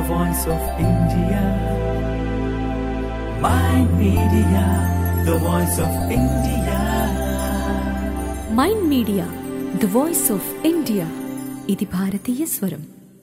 voice of India. My media, the voice of India. Mind media the voice of India ఇది భారతీయ స్వరం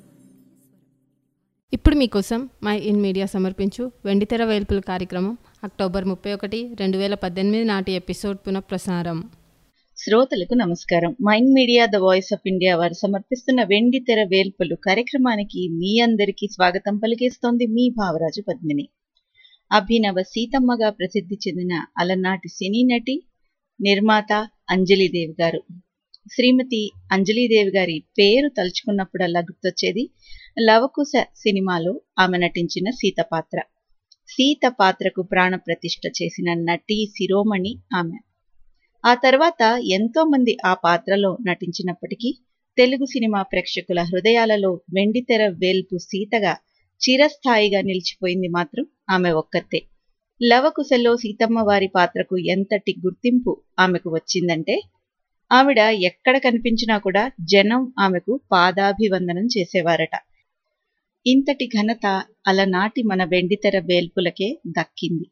ఇప్పుడు మీకోసం మై ఇన్ మీడియా సమర్పించు వెండితెర వేల్పుల కార్యక్రమం అక్టోబర్ ముప్పై ఒకటి రెండు వేల పద్దెనిమిది నాటి ఎపిసోడ్ పునఃప్రసారం శ్రోతలకు నమస్కారం Mind media the voice of India వారు సమర్పిస్తున్న వెండి తెర వేల్పులు కార్యక్రమానికి మీ అందరికీ స్వాగతం పలికేస్తోంది మీ భావరాజు పద్మిని అభినవ సీతమ్మగా ప్రసిద్ధి చెందిన అలనాటి సినీ నటి నిర్మాత అంజలిదేవి గారు శ్రీమతి అంజలీదేవి గారి పేరు తలుచుకున్నప్పుడల్లా గుర్తొచ్చేది లవకుశ సినిమాలో ఆమె నటించిన సీత పాత్ర సీత పాత్రకు ప్రాణప్రతిష్ఠ చేసిన నటి శిరోమణి ఆమె ఆ తర్వాత ఎంతో మంది ఆ పాత్రలో నటించినప్పటికీ తెలుగు సినిమా ప్రేక్షకుల హృదయాలలో వెండితెర వేల్పు సీతగా చిరస్థాయిగా నిలిచిపోయింది మాత్రం ఆమె ఒక్కతే లవకుశలో సీతమ్మ వారి పాత్రకు ఎంతటి గుర్తింపు ఆమెకు వచ్చిందంటే ఆవిడ ఎక్కడ కనిపించినా కూడా జనం ఆమెకు పాదాభివందనం చేసేవారట ఇంతటి ఘనత అలనాటి మన వెండితెర వేల్పులకే దక్కింది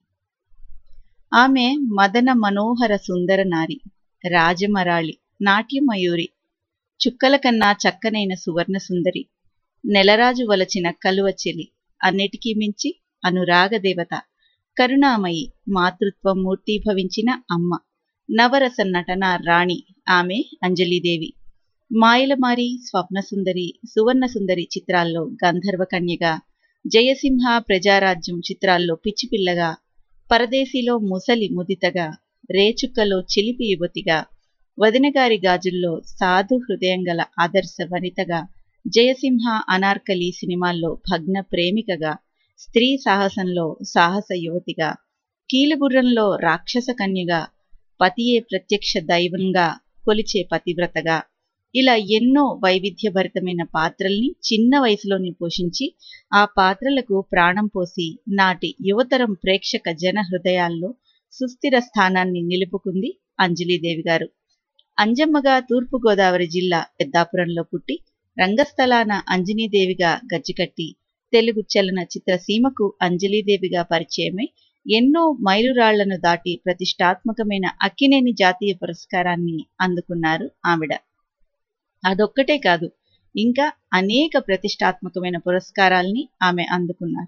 ఆమె మదన మనోహర సుందర నారి రాజమరాళి నాట్యమయూరి చుక్కల కన్నా చక్కనైన సువర్ణ సుందరి నెలరాజు వలచిన కలువ చెలి అన్నిటికీ మించి అనురాగ దేవత కరుణామయి మాతృత్వం మూర్తీభవించిన అమ్మ నవరస నటన రాణి ఆమె అంజలీదేవి మాయలమారి స్వప్నసుందరి సువర్ణసుందరి చిత్రాల్లో గంధర్వ కన్యగా జయసింహ ప్రజారాజ్యం చిత్రాల్లో పిచ్చిపిల్లగా పరదేశీలో ముసలి ముదితగా రేచుక్కలో చిలిపి యువతిగా వదినగారి గాజుల్లో సాధు హృదయం గల ఆదర్శ వనితగా జయసింహ అనార్కలి సినిమాల్లో భగ్న ప్రేమికగా స్త్రీ సాహసంలో సాహస యువతిగా కీలుగుర్రంలో రాక్షస కన్యగా పతియే ప్రత్యక్ష దైవంగా కొలిచే పతివ్రతగా ఇలా ఎన్నో వైవిధ్యభరితమైన పాత్రల్ని చిన్న వయసులోనే పోషించి ఆ పాత్రలకు ప్రాణం పోసి నాటి యువతరం ప్రేక్షక జన హృదయాల్లో సుస్థిర స్థానాన్ని నిలుపుకుంది అంజలీదేవి గారు అంజమ్మగా తూర్పుగోదావరి జిల్లా పెద్దాపురంలో పుట్టి రంగస్థలాన అంజనీదేవిగా గజ్జికట్టి తెలుగు చలన చిత్రసీమకు అంజలీదేవిగా పరిచయమై ఎన్నో మైలురాళ్లను దాటి ప్రతిష్టాత్మకమైన అక్కినేని జాతీయ పురస్కారాన్ని అందుకున్నారు ఆవిడ అదొక్కటే కాదు ఇంకా అనేక ప్రతిష్టాత్మకమైన పురస్కారాల్ని ఆమె అందుకున్నారు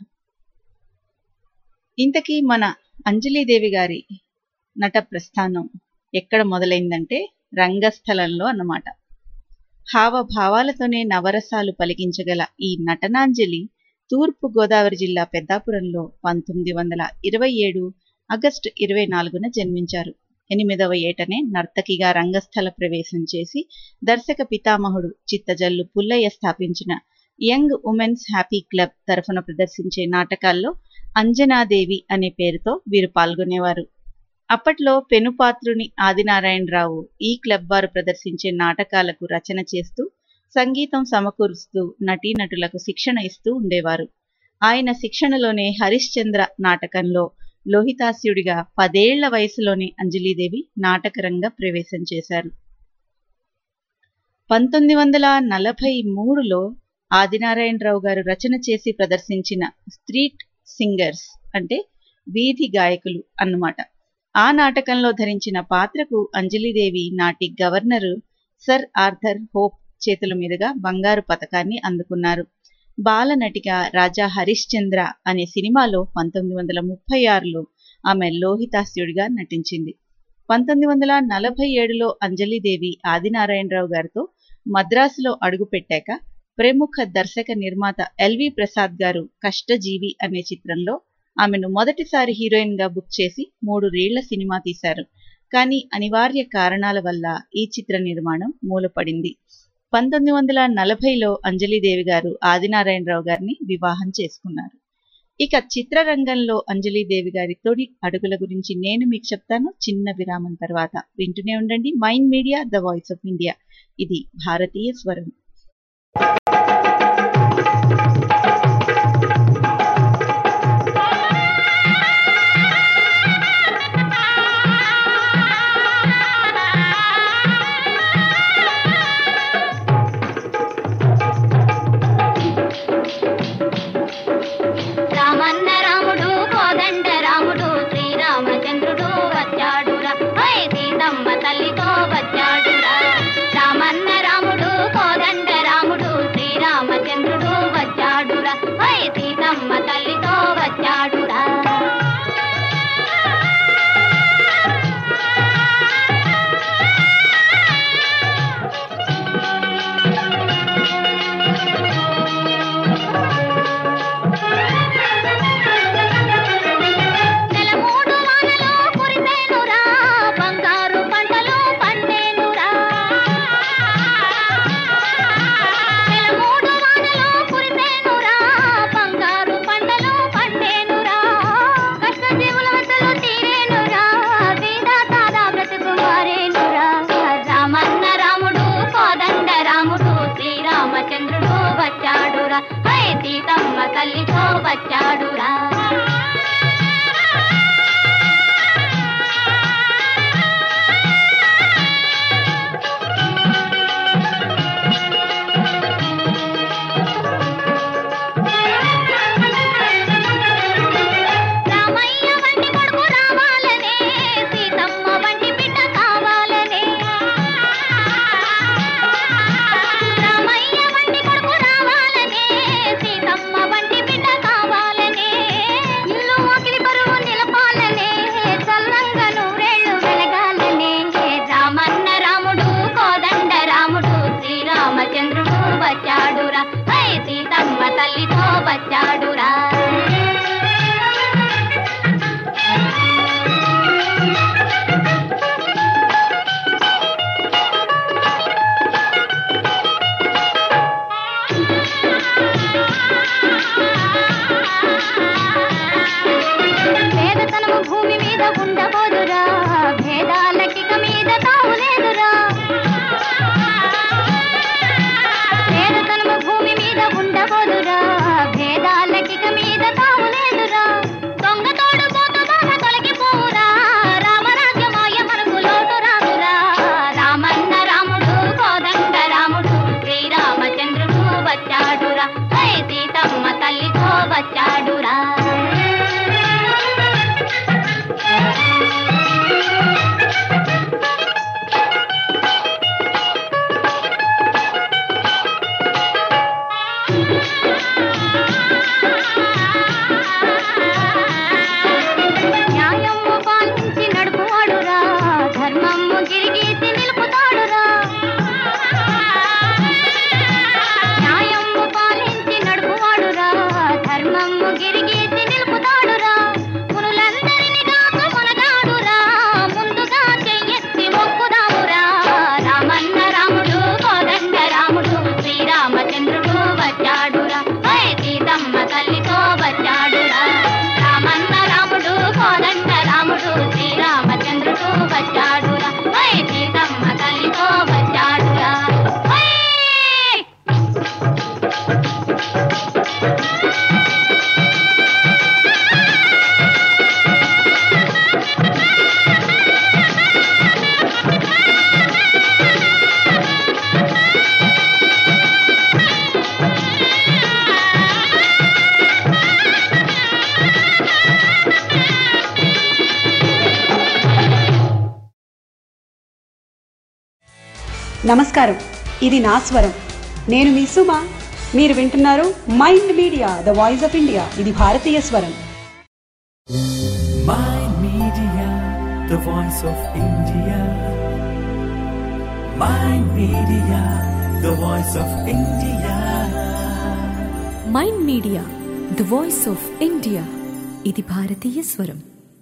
ఇంతకీ మన అంజలీదేవి గారి నట ప్రస్థానం ఎక్కడ మొదలైందంటే రంగస్థలంలో అన్నమాట హావభావాలతోనే నవరసాలు పలికించగల ఈ నటనాంజలి తూర్పు గోదావరి జిల్లా పెద్దాపురంలో పంతొమ్మిది వందల ఇరవై ఏడు ఆగస్టు ఇరవై నాలుగున జన్మించారు ఎనిమిదవ ఏటనే నర్తకిగా రంగస్థల ప్రవేశం చేసి దర్శక పితామహుడు చిత్తజల్లు పుల్లయ్య స్థాపించిన యంగ్ ఉమెన్స్ హ్యాపీ క్లబ్ తరఫున ప్రదర్శించే నాటకాల్లో అంజనాదేవి అనే పేరుతో వీరు పాల్గొనేవారు అప్పట్లో పెనుపాత్రుని ఆదినారాయణరావు ఈ క్లబ్ వారు ప్రదర్శించే నాటకాలకు రచన చేస్తూ సంగీతం సమకూరుస్తూ నటీనటులకు శిక్షణ ఇస్తూ ఉండేవారు ఆయన శిక్షణలోనే హరిశ్చంద్ర నాటకంలో లోహితాస్యుడిగా పదేళ్ల వయసులోనే అంజలీదేవి నాటకరంగ ప్రవేశం చేశారు పంతొమ్మిది వందల నలభై మూడులో ఆదినారాయణరావు గారు రచన చేసి ప్రదర్శించిన స్ట్రీట్ సింగర్స్ అంటే వీధి గాయకులు అన్నమాట ఆ నాటకంలో ధరించిన పాత్రకు అంజలీదేవి నాటి గవర్నరు సర్ ఆర్థర్ హోప్ చేతుల మీదుగా బంగారు పథకాన్ని అందుకున్నారు బాలనటిగా రాజా హరిశ్చంద్ర అనే సినిమాలో పంతొమ్మిది వందల ముప్పై ఆరులో ఆమె లోహితాస్యుడిగా నటించింది పంతొమ్మిది వందల నలభై ఏడులో అంజలీదేవి ఆదినారాయణరావు గారితో మద్రాసులో అడుగుపెట్టాక ప్రముఖ దర్శక నిర్మాత ఎల్వి ప్రసాద్ గారు కష్టజీవి అనే చిత్రంలో ఆమెను మొదటిసారి హీరోయిన్ గా బుక్ చేసి మూడు రీళ్ల సినిమా తీశారు కానీ అనివార్య కారణాల వల్ల ఈ చిత్ర నిర్మాణం మూలపడింది పంతొమ్మిది వందల నలభైలో అంజలీదేవి గారు ఆదినారాయణరావు గారిని వివాహం చేసుకున్నారు ఇక చిత్రరంగంలో అంజలీదేవి గారి తొడి అడుగుల గురించి నేను మీకు చెప్తాను చిన్న విరామం తర్వాత వింటూనే ఉండండి mind media the voice of India ఇది భారతీయ స్వరం వచ్చాడురా రామయ్య వంటి కొడుకు రావాలనే సీతమ్మ వంటి బిడ్డ కావాలనే రామయ్య వంటి కొడుకు రావాలనే సీతమ్మ వంటి బిడ్డ కావాలనే ఇల్లు వాకిలి బరువు నిలపాలనే చల్లంగా నూరేళ్ళు వెలగాలనే రామన్న రాముడు కోదండ రాముడు శ్రీరామచంద్రుడు వచ్చాడురా హై సీతమ్మ తల్లితో వచ్చాడురా పేదతనము భూమి మీద ఉండబోదురా భేదాలకిక మీద తావులేదురా పేదతనము భూమి మీద ఉండబోదురా భేదాలకిక మీద తావులేదురా దొంగ తోడు పోతు బాధ తొలగిపోవురా రామరాజ్యమాయ మనకు లోటు రాదురా రామన్న రాముడు కోదండ రాముడు శ్రీరామచంద్రుడు వచ్చాడురా హై సీతమ్మ తల్లితో వచ్చాడురా న్యాయము పాలించి నడుపువాడురా ధర్మము గిరిగీసి నిలుపుతాడురా న్యాయము పాలించి నడుపువాడురా ధర్మము గిరిగీసి నిలుపుతాడురా మునులందరిని కాక మునగాడురా ముందుగా చెయ్యెత్తి మొక్కుదామురా రామన్న రాముడు కోదండ రాముడు శ్రీరామచంద్రుడు వచ్చాడురా హై సీతమ్మ తల్లితో వచ్చాడురా రామన్న రాముడు కోదండ రాముడు శ్రీరామచంద్రుడు వచ్చాడురా హై సీతమ్మ తల్లితో వచ్చాడురా హై నమస్కారం ఇది నా స్వరం నేను మీ సుమ మీరు వింటున్నారు mind media the voice of India ఇది భారతీయ స్వరం Mind Media, the voice of India. Mind Media, the voice of India. Mind media the voice of India ఇది భారతీయ స్వరం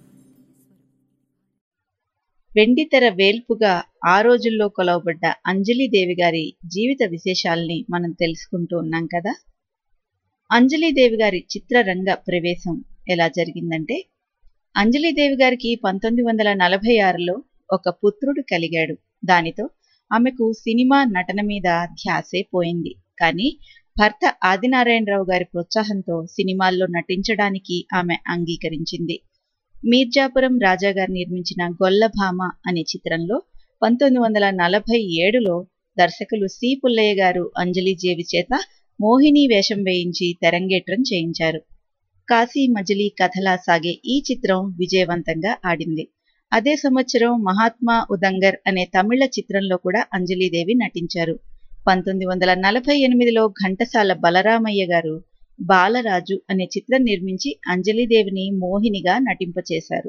వెండితెర వేల్పుగా ఆ రోజుల్లో కొలవబడ్డ అంజలీదేవి గారి జీవిత విశేషాల్ని మనం తెలుసుకుంటూ ఉన్నాం కదా అంజలీదేవి గారి చిత్రరంగ ప్రవేశం ఎలా జరిగిందంటే అంజలీదేవి గారికి పంతొమ్మిది వందల నలభై ఆరులో ఒక పుత్రుడు కలిగాడు దానితో ఆమెకు సినిమా నటన మీద ధ్యాసే పోయింది కానీ భర్త ఆదినారాయణరావు గారి ప్రోత్సాహంతో సినిమాల్లో నటించడానికి ఆమె అంగీకరించింది మీర్జాపురం రాజా గారు నిర్మించిన గొల్లభామ అనే చిత్రంలో పంతొమ్మిది వందల నలభై ఏడులో దర్శకులు సి పుల్లయ్య గారు అంజలి జేవి చేత మోహిని వేషం వేయించి తెరంగేట్రం చేయించారు కాశీ మజిలీ కథలా సాగే ఈ చిత్రం విజయవంతంగా ఆడింది అదే సంవత్సరం మహాత్మా ఉదంగర్ అనే తమిళ చిత్రంలో కూడా అంజలీదేవి నటించారు పంతొమ్మిది వందల నలభై ఎనిమిదిలో ఘంటసాల బలరామయ్య గారు బాలరాజు అనే చిత్రం నిర్మించి అంజలీదేవిని మోహినిగా నటింపచేశారు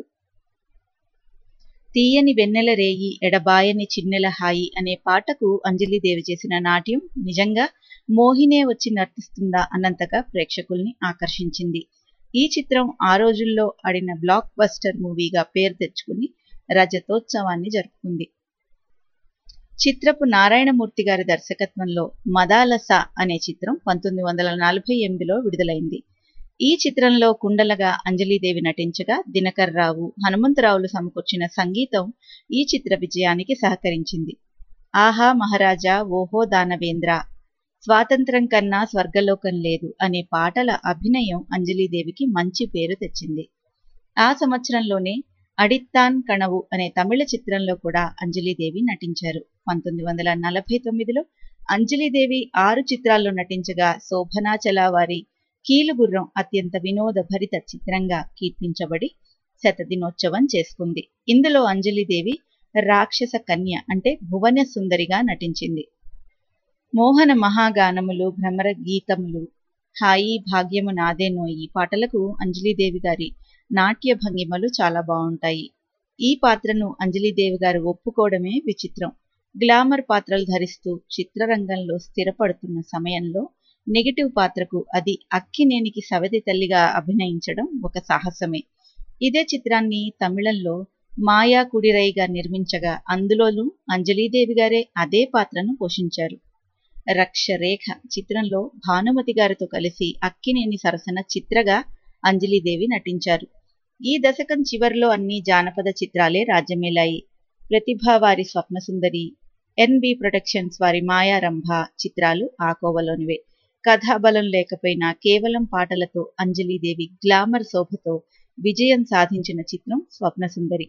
తీయని వెన్నెల రేయి ఎడబాయని చిన్నెల హాయి అనే పాటకు అంజలీదేవి చేసిన నాట్యం నిజంగా మోహినే వచ్చి నర్తిస్తుందా అన్నంతగా ప్రేక్షకుల్ని ఆకర్షించింది ఈ చిత్రం ఆ రోజుల్లో ఆడిన బ్లాక్ బస్టర్ మూవీగా పేరు తెచ్చుకుని రజతోత్సవాన్ని జరుపుకుంది చిత్రపు నారాయణమూర్తి గారి దర్శకత్వంలో మదాలస అనే చిత్రం పంతొమ్మిది వందల నలభై ఎనిమిదిలో విడుదలైంది ఈ చిత్రంలో కుండలగా అంజలీదేవి నటించగా దినకర్ రావు హనుమంతరావులు సమకూర్చిన సంగీతం ఈ చిత్ర విజయానికి సహకరించింది ఆహా మహారాజా ఓహో దానవేంద్ర స్వాతంత్రం కన్నా స్వర్గలోకం లేదు అనే పాటల అభినయం అంజలీదేవికి మంచి పేరు తెచ్చింది ఆ సంవత్సరంలోనే అడిత్తాన్ కణవు అనే తమిళ చిత్రంలో కూడా అంజలీదేవి నటించారు పంతొమ్మిది వందల నలభై తొమ్మిదిలో అంజలీదేవి ఆరు చిత్రాల్లో నటించగా శోభనాచల వారి కీలుగుర్రం అత్యంత వినోదభరిత చిత్రంగా కీర్తించబడి శతదినోత్సవం చేసుకుంది ఇందులో అంజలీదేవి రాక్షస కన్య అంటే భువన సుందరిగా నటించింది మోహన మహాగానములు భ్రమర గీతములు హాయి భాగ్యము నాదేనో ఈ పాటలకు అంజలీదేవి గారి నాట్య భంగిమలు చాలా బాగుంటాయి ఈ పాత్రను అంజలీదేవి గారు ఒప్పుకోవడమే విచిత్రం గ్లామర్ పాత్రలు ధరిస్తూ చిత్రరంగంలో స్థిరపడుతున్న సమయంలో నెగిటివ్ పాత్రకు అది అక్కినేనికి సవతి తల్లిగా అభినయించడం ఒక సాహసమే ఇదే చిత్రాన్ని తమిళంలో మాయా కుడిరైగా నిర్మించగా అందులోనూ అంజలీదేవి గారే అదే పాత్రను పోషించారు రక్షరేఖ చిత్రంలో భానుమతి గారితో కలిసి అక్కినేని సరసన చిత్రగా అంజలీదేవి నటించారు ఈ దశకం చివరిలో అన్ని జానపద చిత్రాలే రాజ్యమేలాయి ప్రతిభ వారి స్వప్నసుందరి ఎన్బి ప్రొడక్షన్స్ వారి మాయారంభ చిత్రాలు ఆ కోవలోనివే కథాబలం లేకపోయినా కేవలం పాటలతో అంజలీదేవి గ్లామర్ శోభతో విజయం సాధించిన చిత్రం స్వప్నసుందరి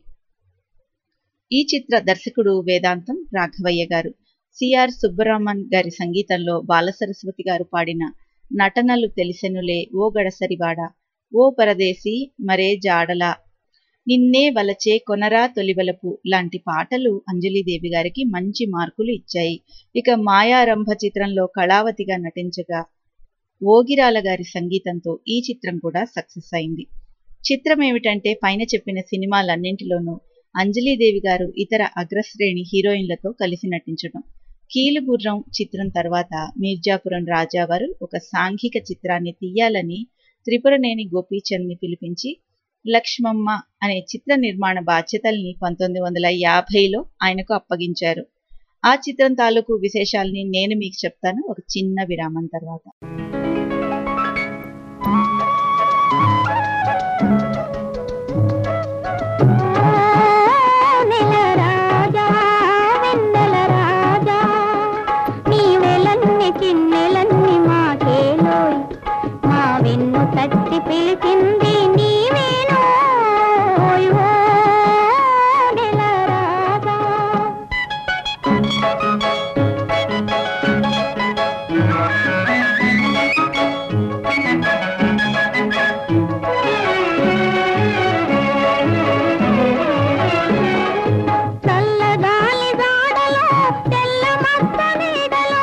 ఈ చిత్ర దర్శకుడు వేదాంతం రాఘవయ్య గారు సిఆర్ సుబ్బరామన్ గారి సంగీతంలో బాలసరస్వతి గారు పాడిన నటనలు తెలిసెనులే ఓ గడసరివాడ ఓ పరదేశి మరే జాడలా నిన్నే వలచే కొనరా తొలివలపు లాంటి పాటలు అంజలీదేవి గారికి మంచి మార్కులు ఇచ్చాయి ఇక మాయారంభ చిత్రంలో కళావతిగా నటించగా ఓగిరాల గారి సంగీతంతో ఈ చిత్రం కూడా సక్సెస్ అయింది చిత్రం ఏమిటంటే పైన చెప్పిన సినిమాలన్నింటిలోనూ అంజలీదేవి గారు ఇతర అగ్రశ్రేణి హీరోయిన్లతో కలిసి నటించడం కీలుగుర్రం చిత్రం తర్వాత మీర్జాపురం రాజా వారు ఒక సాంఘిక చిత్రాన్ని తీయాలని త్రిపురనేని గోపీచంద్ని పిలిపించి లక్ష్మమ్మ అనే చిత్ర నిర్మాణ బాధ్యతల్ని పంతొమ్మిది వందల యాభైలో ఆయనకు అప్పగించారు ఆ చిత్రం తాలూకు విశేషాల్ని నేను మీకు చెప్తాను ఒక చిన్న విరామం తర్వాత నెల రాజా వెన్నెల రాజా నీవెలన్ని చిన్నెలన్ని మాకేలోయ్ మా వెన్ను తట్టి పిలిచింది నీవేనోయ్ ఓ నెల రాజా చల్లగాలి జాడలో తెల్ల మచ్చ నీడలో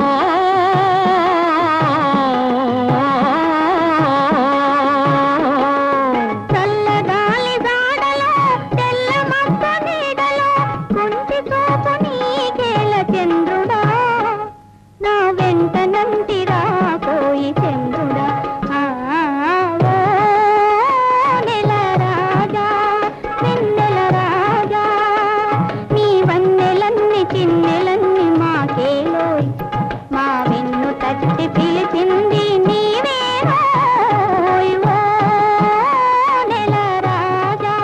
చల్లగాలి జాడలో తెల్ల మచ్చ నీడలో కుంటి చూపు నీకేల చంద్రుడా నా వెంట నంటిరా పోయి చంద్రుడా ఆ, ఓ నెల రాజా వెన్నెల రాజా నీ వన్నెలన్ని చిన్నెలన్ని మాకేలోయ్ మా వెన్ను తట్టి పిలిచింది నీవేరోయ్ ఓ నెల రాజా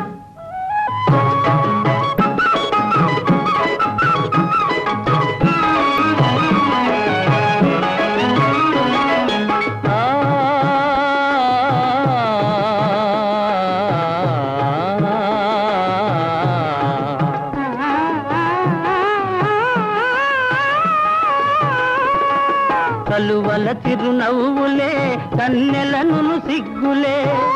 కలువల చిరునవ్వులే కన్నెలను సిగ్గులే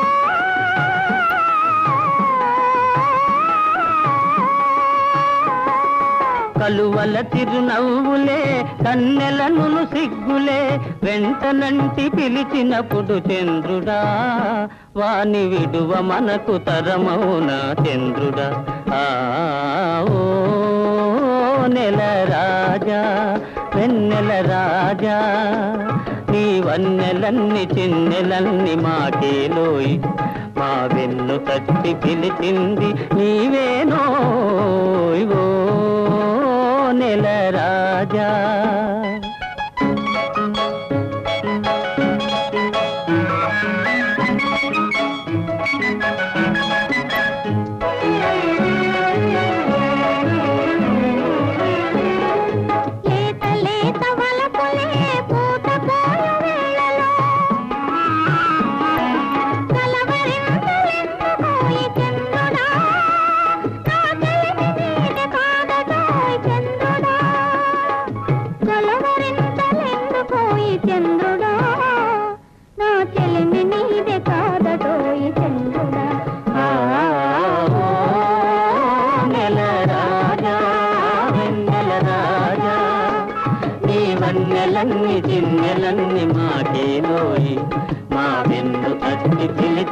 కలువల చిరునవ్వులే కన్నెలను సిగ్గులే వెంటనంటి పిలిచినప్పుడు చంద్రుడా వాని విడువ మనకు తరమౌనా చంద్రుడా ఆ ఓ నెల రాజా వెన్నెల రాజా నీ వన్నెలన్ని చిన్నెలన్ని మాకేలోయ్ మా వెన్ను తట్టి పిలిచింది నీవేనోయ్ ఓ నెల రాజా లేత లేత వలపులే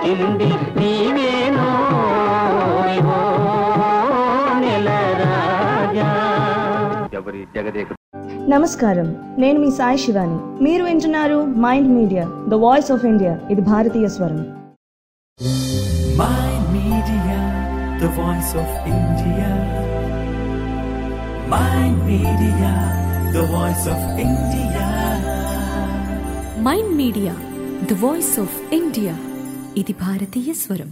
వచ్చింది నీవేనో ఓ నెల రాజా ఎవరి జగదేక నమస్కారం నేను మీ సాయి శివాని మీరు వింటున్నారు mind media the voice of India ఇది భారతీయ స్వరం Mind Media, the voice of India. Mind Media, the voice of India. Mind media the voice of India ఇది భారతీయ స్వరం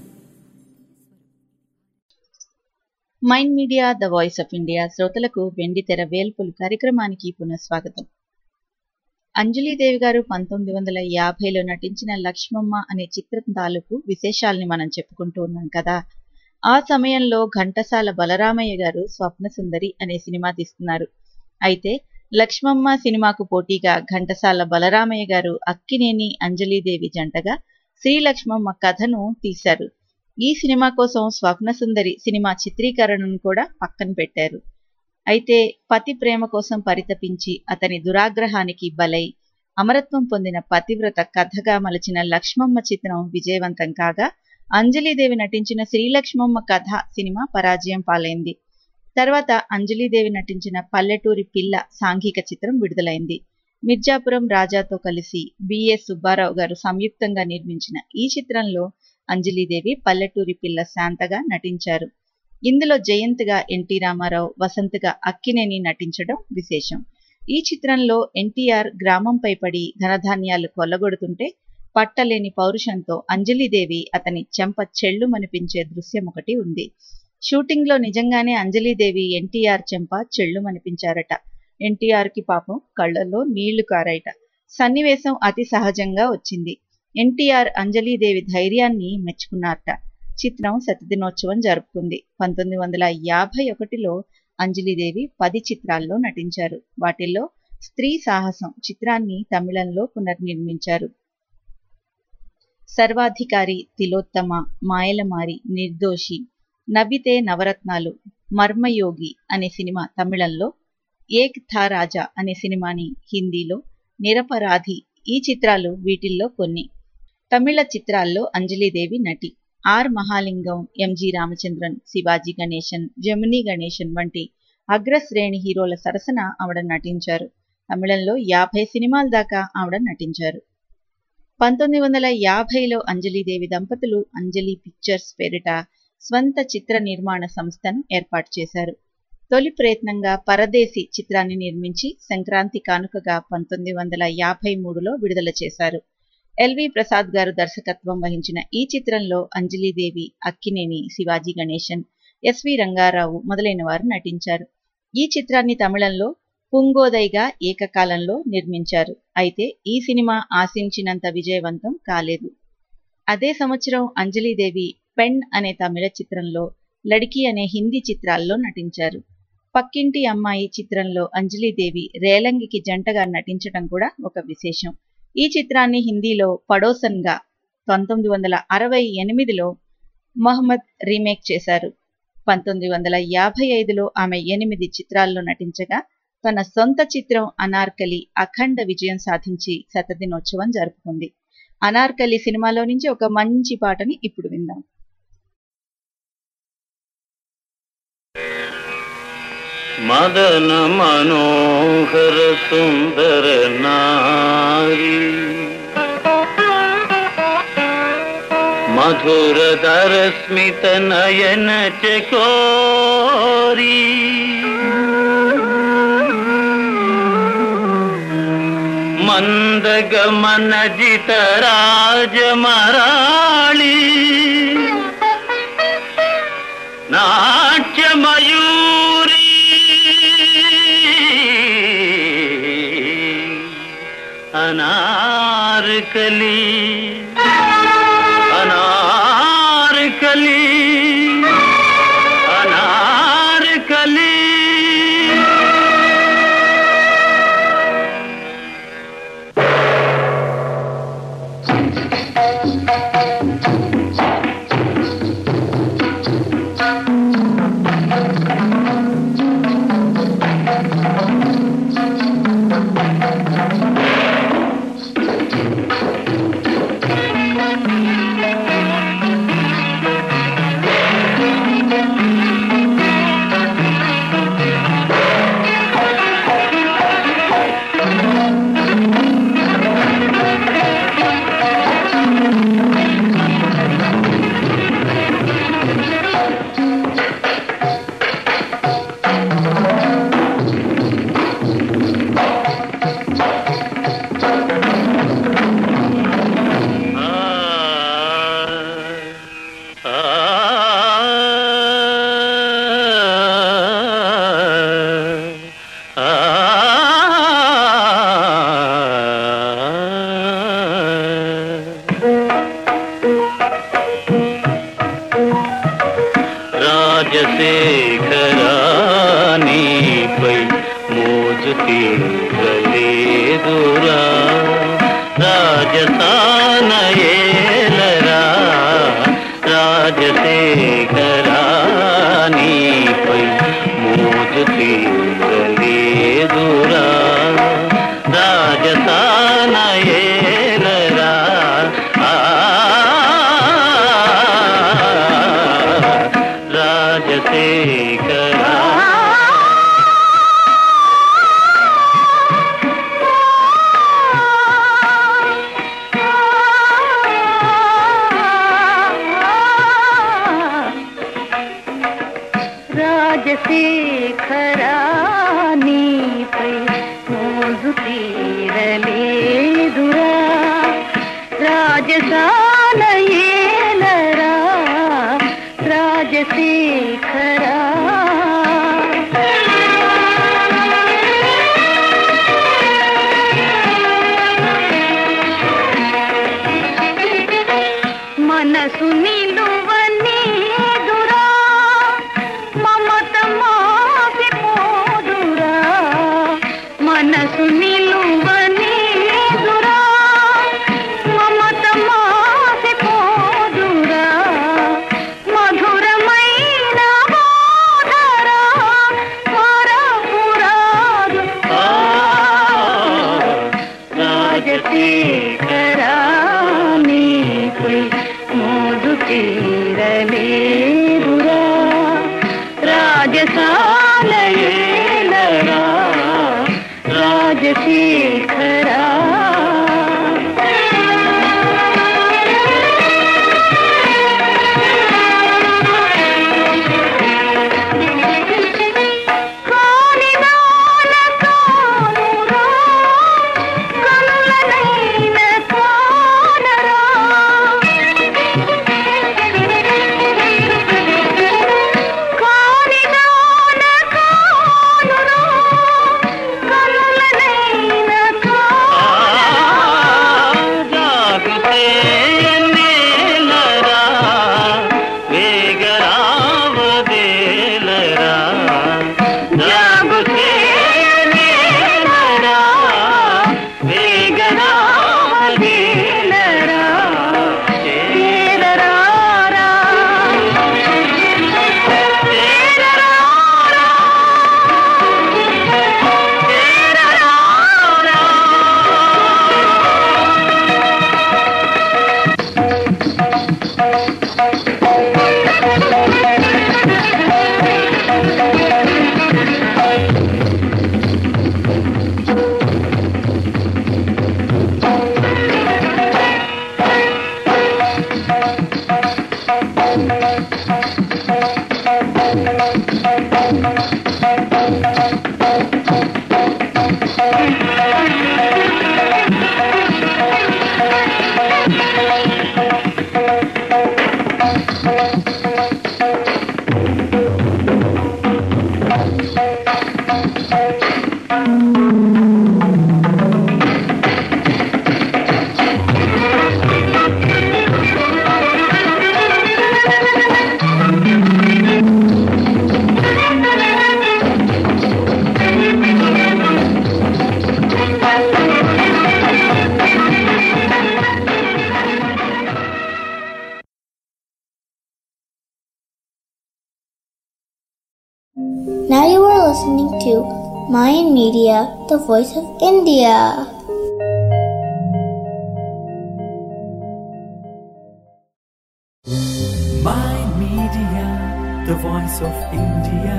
Mind media the voice of India శ్రోతలకు వెండి తెర వేల్పులు కార్యక్రమానికి పునఃస్వాగతం అంజలీదేవి గారు పంతొమ్మిది వందల యాభైలో నటించిన లక్ష్మమ్మ అనే చిత్రం తాలూకు విశేషాల్ని మనం చెప్పుకుంటూ ఉన్నాం కదా ఆ సమయంలో ఘంటసాల బలరామయ్య గారు స్వప్న సుందరి అనే సినిమా తీస్తున్నారు అయితే లక్ష్మమ్మ సినిమాకు పోటీగా ఘంటసాల బలరామయ్య గారు అక్కినేని అంజలీదేవి జంటగా శ్రీ లక్ష్మమ్మ కథను తీశారు ఈ సినిమా కోసం స్వప్న సుందరి సినిమా చిత్రీకరణను కూడా పక్కన పెట్టారు అయితే పతి ప్రేమ కోసం పరితపించి అతని దురాగ్రహానికి బలై అమరత్వం పొందిన పతివ్రత కథగా మలచిన లక్ష్మమ్మ చిత్రం విజయవంతం కాగా అంజలీదేవి నటించిన శ్రీలక్ష్మమ్మ కథ సినిమా పరాజయం పాలైంది తర్వాత అంజలీదేవి నటించిన పల్లెటూరి పిల్ల సాంఘిక చిత్రం విడుదలైంది మిర్జాపురం రాజాతో కలిసి బిఎస్ సుబ్బారావు గారు సంయుక్తంగా నిర్మించిన ఈ చిత్రంలో అంజలీదేవి పల్లెటూరి పిల్ల శాంతగా నటించారు ఇందులో జయంత్గా ఎన్టీ రామారావు వసంత్గా అక్కినేని నటించడం విశేషం ఈ చిత్రంలో ఎన్టీఆర్ గ్రామంపై పడి ధనధాన్యాలు కొల్లగొడుతుంటే పట్టలేని పౌరుషంతో అంజలీదేవి అతని చెంప చెళ్ళుమనిపించే దృశ్యం ఒకటి ఉంది షూటింగ్లో నిజంగానే అంజలీదేవి ఎన్టీఆర్ చెంప చెళ్ళుమనిపించారట ఎన్టీఆర్ కి పాపం కళ్ళల్లో నీళ్లు కారాయట సన్నివేశం అతి సహజంగా వచ్చింది ఎన్టీఆర్ అంజలీదేవి ధైర్యాన్ని మెచ్చుకున్నారట చిత్రం శతదినోత్సవం జరుపుకుంది పంతొమ్మిది వందల యాభై ఒకటిలో అంజలీదేవి పది చిత్రాల్లో నటించారు వాటిల్లో స్త్రీ సాహసం చిత్రాన్ని తమిళంలో పునర్నిర్మించారు సర్వాధికారి తిలోత్తమ మాయలమారి నిర్దోషి నవ్వితే నవరత్నాలు మర్మయోగి అనే సినిమా తమిళంలో ఏక్ థా రాజా అనే సినిమాని హిందీలో నిరపరాధి ఈ చిత్రాలు వీటిల్లో కొన్ని తమిళ చిత్రాల్లో అంజలీదేవి నటి ఆర్ మహాలింగం ఎంజి రామచంద్రన్ శివాజీ గణేశన్ జమినీ గణేశన్ వంటి అగ్రశ్రేణి హీరోల సరసన ఆవిడ నటించారు తమిళంలో యాభై సినిమాల దాకా ఆవిడ నటించారు పంతొమ్మిది వందల యాభైలో అంజలీదేవి దంపతులు అంజలి పిక్చర్స్ పేరిట స్వంత చిత్ర నిర్మాణ సంస్థను ఏర్పాటు చేశారు తొలి ప్రయత్నంగా పరదేశి చిత్రాన్ని నిర్మించి సంక్రాంతి కానుకగా పంతొమ్మిది వందల యాభై మూడులో విడుదల చేశారు ఎల్వి ప్రసాద్ గారు దర్శకత్వం వహించిన ఈ చిత్రంలో అంజలీదేవి అక్కినేని శివాజీ గణేశన్ ఎస్వి రంగారావు మొదలైన వారు నటించారు ఈ చిత్రాన్ని తమిళంలో పుంగోదైగా ఏకకాలంలో నిర్మించారు అయితే ఈ సినిమా ఆశించినంత విజయవంతం కాలేదు అదే సంవత్సరం అంజలీదేవి పెన్ అనే తమిళ చిత్రంలో లడికి అనే హిందీ చిత్రాల్లో నటించారు పక్కింటి అమ్మాయి చిత్రంలో అంజలీదేవి రేలంగికి జంటగా నటించడం కూడా ఒక విశేషం ఈ చిత్రాన్ని హిందీలో పడోసన్గా పంతొమ్మిది వందల అరవై ఎనిమిదిలో మహమ్మద్ రీమేక్ చేశారు పంతొమ్మిది వందల యాభై ఐదులో ఆమె ఎనిమిది చిత్రాల్లో నటించగా తన సొంత చిత్రం అనార్కలి అఖండ విజయం సాధించి శతదినోత్సవం జరుపుకుంది అనార్కలి సినిమాలో నుంచి ఒక మంచి పాటని ఇప్పుడు విందాం మదన మనోహర సుందర నారి మధుర దర స్మిత నయన చకోరి మందగమన జిత రాజమరాళి నాట్యమయూరీ అనార్కలి అనార్కలి అనార్కలి రాజశేఖరానిపై మోజు తీరలేదురా రాజసానయేలరా రాజశేఖరానిపై మోజు తీరలేదురా రాజసానయేలరా ఆ రాజశేఖరా రాజశేఖరానిపై మోజు తీరలేదురా రాజసాలయేలరా రాజశేఖరా మనసు నిలువనీదురా మమత మాసిపోదురా మనసు నిలువనీదురా మమత మాసిపోదురా మధురమైన బోధరా మరపురాదు రాజశేఖరానిపై మోజు తీరలేదురా రాజసాలయేలరా రాజశేఖరా కానిదాన కానురా కనులనైన కానరా కానిదాన కానురా కనులనైన జాగుసేనేలరా వేగరావదేలరా జాగుసేనేలరా వేగరావదేలరా చేరరారా చేరరారా Now you are listening to Mayan Media, the voice of India. My Media, the voice of India.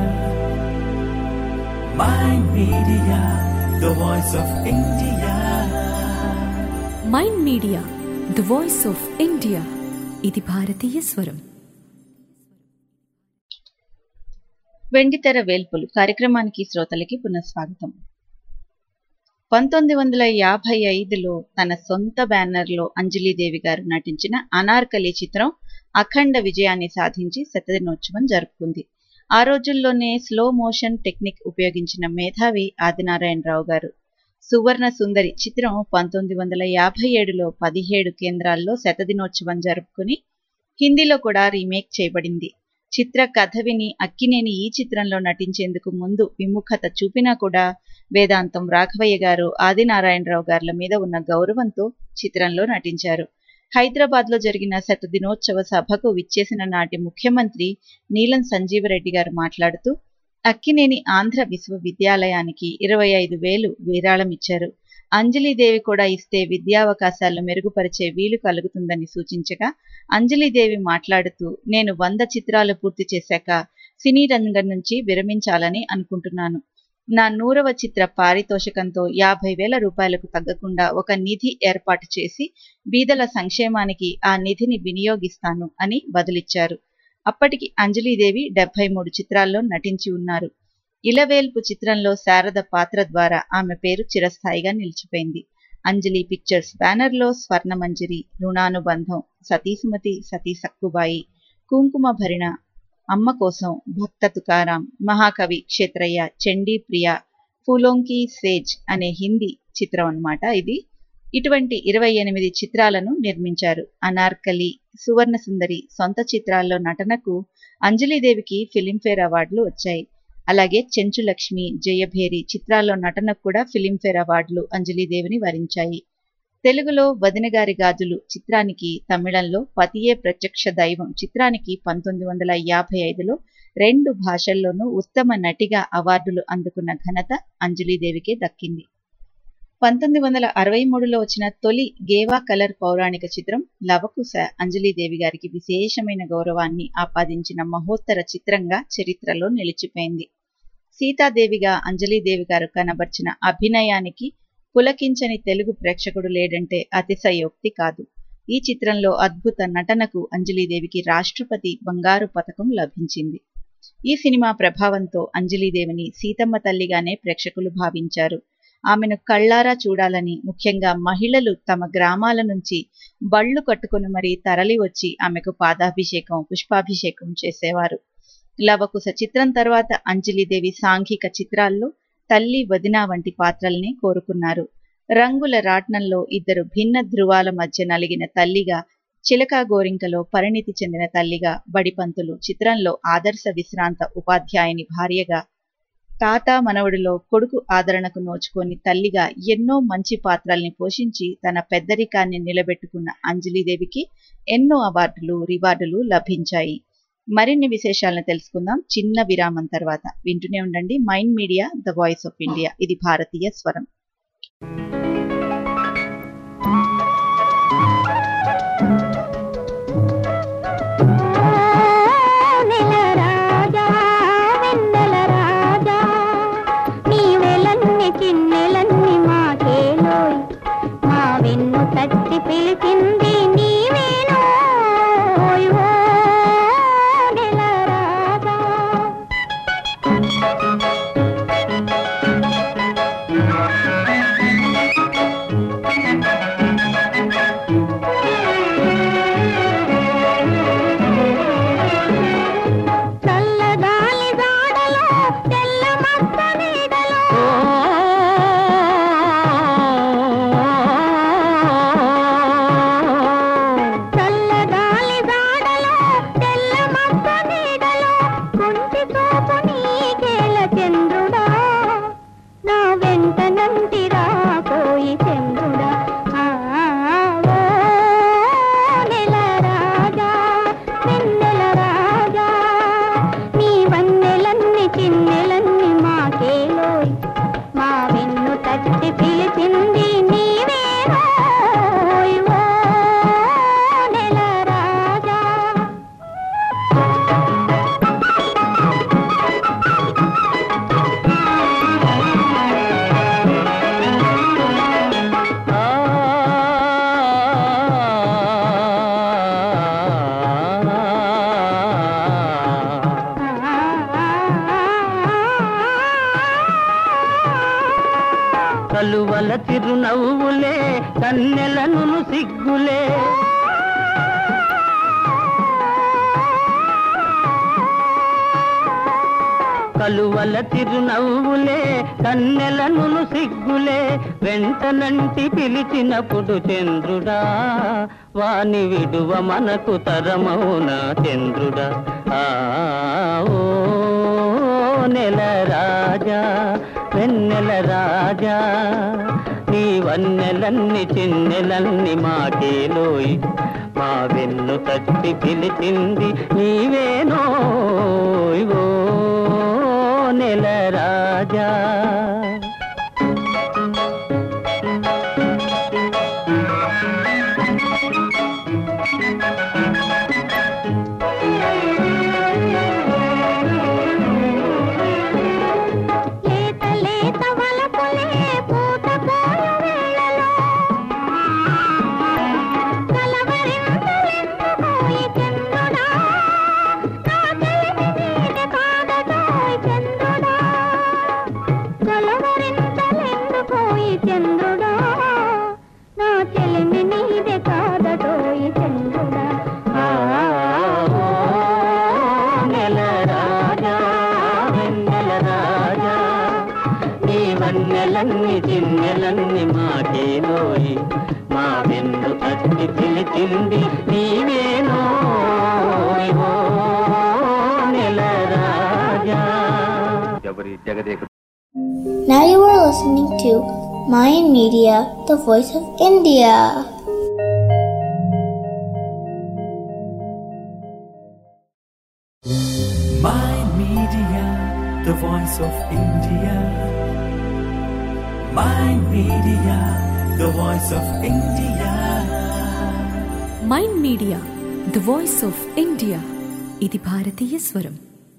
My Media, the voice of India. Mind media the voice of India ఇది భారతీయ స్వరం వెండితెర వేల్పులు కార్యక్రమానికి శ్రోతలకి పునఃస్వాగతం పంతొమ్మిది వందల యాభై ఐదులో తన సొంత బ్యానర్లో అంజలీదేవి గారు నటించిన అనార్కలి చిత్రం అఖండ విజయాన్ని సాధించి శతదినోత్సవం జరుపుకుంది ఆ రోజుల్లోనే స్లో మోషన్ టెక్నిక్ ఉపయోగించిన మేధావి ఆదినారాయణరావు గారు సువర్ణ సుందరి చిత్రం పంతొమ్మిది వందల యాభై ఏడులో పదిహేడు కేంద్రాల్లో శతదినోత్సవం జరుపుకుని హిందీలో కూడా రీమేక్ చేయబడింది చిత్ర కథ విని అక్కినేని ఈ చిత్రంలో నటించేందుకు ముందు విముఖత చూపినా కూడా వేదాంతం రాఘవయ్య గారు ఆదినారాయణరావు గారుల మీద ఉన్న గౌరవంతో చిత్రంలో నటించారు హైదరాబాద్ లో జరిగిన శత దినోత్సవ సభకు విచ్చేసిన నాటి ముఖ్యమంత్రి నీలం సంజీవరెడ్డి గారు మాట్లాడుతూ అక్కినేని ఆంధ్ర విశ్వవిద్యాలయానికి ఇరవై ఐదు వేలు విరాళం ఇచ్చారు అంజలీదేవి కూడా ఇస్తే విద్యావకాశాలు మెరుగుపరిచే వీలు కలుగుతుందని సూచించగా అంజలీదేవి మాట్లాడుతూ నేను వంద చిత్రాలు పూర్తి చేశాక సినీ రంగం నుంచి విరమించాలని అనుకుంటున్నాను నా నూరవ చిత్ర పారితోషికంతో యాభై వేల రూపాయలకు తగ్గకుండా ఒక నిధి ఏర్పాటు చేసి బీదల సంక్షేమానికి ఆ నిధిని వినియోగిస్తాను అని బదులిచ్చారు అప్పటికి అంజలీదేవి డెబ్బై మూడు చిత్రాల్లో నటించి ఉన్నారు ఇలవేల్పు చిత్రంలో శారద పాత్ర ద్వారా ఆమె పేరు చిరస్థాయిగా నిలిచిపోయింది అంజలి పిక్చర్స్ బ్యానర్లో స్వర్ణమంజరి రుణానుబంధం సతీసుమతి సతీ సక్కుబాయి కుంకుమ భరిణ అమ్మ కోసం భక్త తుకారాం మహాకవి క్షేత్రయ్య చండీ ప్రియ ఫూలోంకి సేజ్ అనే హిందీ చిత్రం అన్నమాట ఇది ఇటువంటి ఇరవై ఎనిమిది చిత్రాలను నిర్మించారు అనార్కలి సువర్ణ సుందరి సొంత చిత్రాల్లో నటనకు అంజలీదేవికి ఫిలింఫేర్ అవార్డులు వచ్చాయి అలాగే చెంచు లక్ష్మి జయభేరి చిత్రాల్లో నటనకు కూడా ఫిలింఫేర్ అవార్డులు అంజలీదేవిని వరించాయి తెలుగులో వదినగారి గాజులు చిత్రానికి తమిళంలో పతియే ప్రత్యక్ష దైవం చిత్రానికి పంతొమ్మిది వందల యాభై ఐదులో రెండు భాషల్లోనూ ఉత్తమ నటిగా అవార్డులు అందుకున్న ఘనత అంజలీదేవికే దక్కింది పంతొమ్మిది వందల అరవై మూడులో వచ్చిన తొలి గేవా కలర్ పౌరాణిక చిత్రం లవకుశ అంజలీదేవి గారికి విశేషమైన గౌరవాన్ని ఆపాదించిన మహోత్తర చిత్రంగా చరిత్రలో నిలిచిపోయింది సీతాదేవిగా అంజలీదేవి గారు కనబర్చిన అభినయానికి పులకించని తెలుగు ప్రేక్షకుడు లేడంటే అతిశయోక్తి కాదు ఈ చిత్రంలో అద్భుత నటనకు అంజలీదేవికి రాష్ట్రపతి బంగారు పథకం లభించింది ఈ సినిమా ప్రభావంతో అంజలీదేవిని సీతమ్మ తల్లిగానే ప్రేక్షకులు భావించారు ఆమెను కళ్ళారా చూడాలని ముఖ్యంగా మహిళలు తమ గ్రామాల నుంచి బళ్ళు కట్టుకుని మరీ తరలి వచ్చి ఆమెకు పాదాభిషేకం పుష్పాభిషేకం చేసేవారు లవకుశ చిత్రం తర్వాత అంజలిదేవి సాంఘిక చిత్రాల్లో తల్లి వదిన వంటి పాత్రల్ని కోరుకున్నారు రంగుల రాట్నంలో ఇద్దరు భిన్న ధృవాల మధ్య నలిగిన తల్లిగా చిలకా గోరింకలో పరిణితి చెందిన తల్లిగా బడిపంతులు చిత్రంలో ఆదర్శ విశ్రాంత ఉపాధ్యాయుని భార్యగా తాత మనవడిలో కొడుకు ఆదరణకు నోచుకొని తల్లిగా ఎన్నో మంచి పాత్రల్ని పోషించి తన పెద్దరికాన్ని నిలబెట్టుకున్న అంజలీదేవికి ఎన్నో అవార్డులు రివార్డులు లభించాయి మరిన్ని విశేషాలను తెలుసుకుందాం చిన్న విరామం తర్వాత వింటూనే ఉండండి mind media the voice of India ఇది భారతీయ స్వరం నెల రాజా వెన్నెల రాజా నీవెలన్ని చిన్నెలన్ని మాకేలోయ్ మా వెన్ను తట్టి పిలిచింది నీవేనోయ్ ఓ నెల రాజా చల్లగాలి జాడలో తెల్ల మచ్చ నీడలో చల్లగాలి జాడలో తెల్ల మచ్చ నీడలో కుంటి చూపు నీకేల చంద్రుడా నా వెంట నంటిరా పోయి చంద్రుడా ఆ, ఓ నెల రాజా వెన్నెల రాజా నీ వన్నెలన్ని చిన్నెలన్ని మాకేలోయ్ మా వెన్ను తట్టి పిలిచింది నీవేనోయ్ ఓ నెల రాజా కలువల చిరునవ్వులే కన్నెలను సిగ్గులే కలువల చిరునవ్వులే కన్నెలను సిగ్గులే వెంటనంటి పిలిచినప్పుడు చంద్రుడా వాని విడువ మనకు తరమౌనా చంద్రుడా ఆ ఓ నెల రాజా వెన్నెల రాజా నీ వన్నెలన్ని చిన్నెలన్ని మాటేలోయి మా వెన్ను తట్టి పిలిచింది నీవేనో ఓ నెల రాజా లేత లేత వలపులే పూత పోయ వేళలో కలవరింతలెందుకోయి చంద్రుడా నా చెలిమి నీటి కాదటోయ్ చంద్రుడా కలవరింతలెందుకోయి చంద్రుడా నా చెలిమి నీదే కాదటోయ్ చంద్రుడా ఆ ఓ నెల రాజా వెన్నెల రాజా నీ వన్నెలన్ని చిన్నెలన్ని మాటేలోయి మా వెన్ను తట్టి పిలిచింది నీవేనోయ్ ఓ నెల రాజా ఎవరి జగదేక Now you are listening to Mayan Media, the voice of India. Mind Media, the voice of India. Mind Media, the voice of India. Mind media the voice of India ఇది భారతీయ స్వరం